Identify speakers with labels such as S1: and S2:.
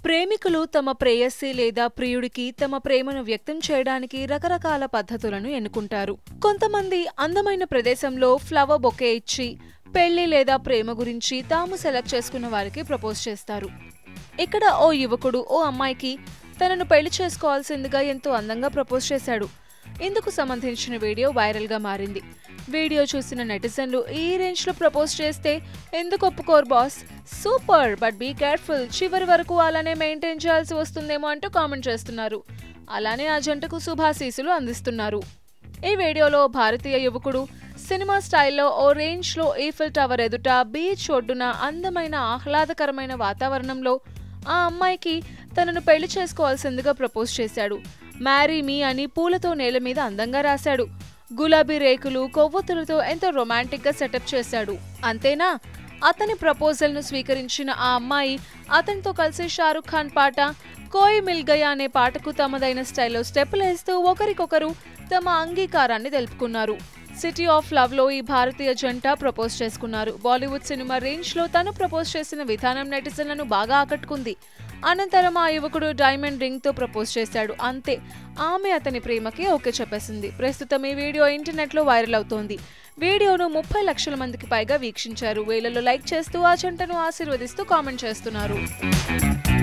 S1: ప్రేమికులు తమ ప్రేయసి లేదా ప్రియుడికి తమ ప్రేమను వ్యక్తం చేయడానికి రకరకాల పద్ధతులను ఎన్నుకుంటారు కొంతమంది అందమైన ప్రదేశంలో ఫ్లవర్ బొకే ఇచ్చి పెళ్లి లేదా ప్రేమ గురించి తాము సెలెక్ట్ చేసుకున్న వారికి ప్రపోజ్ చేస్తారు ఇక్కడ ఓ యువకుడు ఓ అమ్మాయికి తనను పెళ్లి చేసుకోవాల్సిందిగా ఎంతో అందంగా ప్రపోజ్ చేశాడు ఇందుకు సంబంధించిన వీడియో వైరల్ గా మారింది వీడియో చూసిన నెటిజన్లు ఈ రేంజ్ లో ప్రపోజ్ చేస్తే ఎందుకు ఒప్పుకోరు boss super but be careful చివరి వరకు అలానే మెయింటైన్ చేయాల్సి వస్తుందేమో అంటూ కామెంట్ చేస్తున్నారు అలానే ఆ జంటకు శుభాశీసులు అందిస్తున్నారు ఈ వీడియోలో భారతీయ యువకుడు సినిమా స్టైల్లో ఓ రేంజ్ లో ఈఫిల్ టవర్ ఎదుట బీచ్ ఒడ్డున అందమైన ఆహ్లాదకరమైన వాతావరణంలో ఆ అమ్మాయికి తనను పెళ్లి చేసుకోవాల్సిందిగా ప్రపోజ్ చేశాడు మ్యారీ మీ అని పూలతో నేల మీద అందంగా రాశాడు గులాబీ రేకులు కొవ్వొత్తులతో ఎంతో రొమాంటిక్ గా సెటప్ చేశాడు అంతేనా అతని ప్రపోజల్ ను స్వీకరించిన ఆ అమ్మాయి అతనితో కలిసి షారుఖ్ ఖాన్ పాట కోయి మిల్ గయా అనే పాటకు తమదైన స్టైల్లో స్టెప్పులు వేస్తూ ఒకరికొకరు తమ అంగీకారాన్ని తెలుపుకున్నారు సిటీ ఆఫ్ లవ్ లో ఈ భారతీయ జంట ప్రపోజ్ చేసుకున్నారు బాలీవుడ్ సినిమా రేంజ్ లో తను ప్రపోజ్ చేసిన విధానం నెటిజన్లను బాగా ఆకట్టుకుంది అనంతరం ఆ యువకుడు డైమండ్ రింగ్ తో ప్రపోజ్ చేశాడు అంతే ఆమె అతని ప్రేమకి ఓకే చెప్పేసింది ప్రస్తుతం ఈ వీడియో ఇంటర్నెట్ లో వైరల్ అవుతోంది వీడియోను ముప్పై లక్షల మందికి పైగా వీక్షించారు వేలలో లైక్ చేస్తూ ఆ జంటను ఆశీర్వదిస్తూ కామెంట్ చేస్తున్నారు